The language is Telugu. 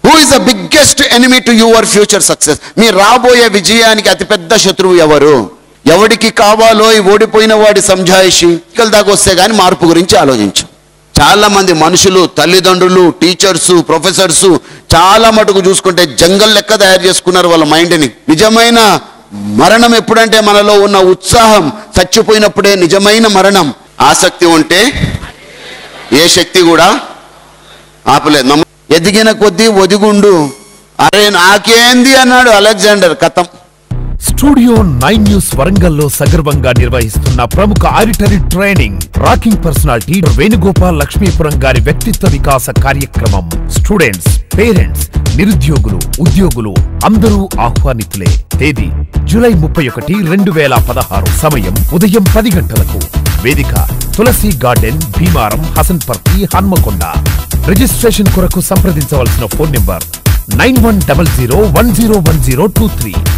who is the biggest enemy to your future success మీ రాబోయే విజయానికి అతిపెద్ద శత్రువు ఎవరు ఎవడికి కావాలో ఈ ఓడిపోయిన వాడి సంజాయిషి ఇక్కడ దాకా వస్తే కానీ మార్పు గురించి ఆలోచించు చాలా మంది మనుషులు తల్లిదండ్రులు టీచర్స్ ప్రొఫెసర్స్ చాలా మటుకు చూసుకుంటే జంగల్ లెక్క తయారు చేసుకున్నారు వాళ్ళ మైండ్ని నిజమైన మరణం ఎప్పుడంటే మనలో ఉన్న ఉత్సాహం చచ్చిపోయినప్పుడే నిజమైన మరణం ఆసక్తి ఉంటే ఏ శక్తి కూడా ఆపలేదు నమ్మ ఎదిగిన కొద్దీ ఒదిగుండు అరే నాకేంది అన్నాడు అలెగ్జాండర్ కథం స్టూడియో నైన్ న్యూస్ వరంగల్లో సగర్వంగా నిర్వహిస్తున్న ప్రముఖ auditory training rocking personality Venugopal Lakshmipuram గారి వ్యక్తిత్వ వికాస కార్యక్రమం స్టూడెంట్స్ పేరెంట్స్ నిరుద్యోగులు ఉద్యోగులు అందరూ ఆహ్వానితులే తేదీ జూలై ముప్పై ఒకటి రెండు వేల పదహారు సమయం ఉదయం పది గంటలకు వేదిక తులసి గార్డెన్ భీమారం హసన్పర్తి హన్మకొండ రిజిస్ట్రేషన్ కొరకు సంప్రదించవలసిన phone number nine one double zero one zero one zero two three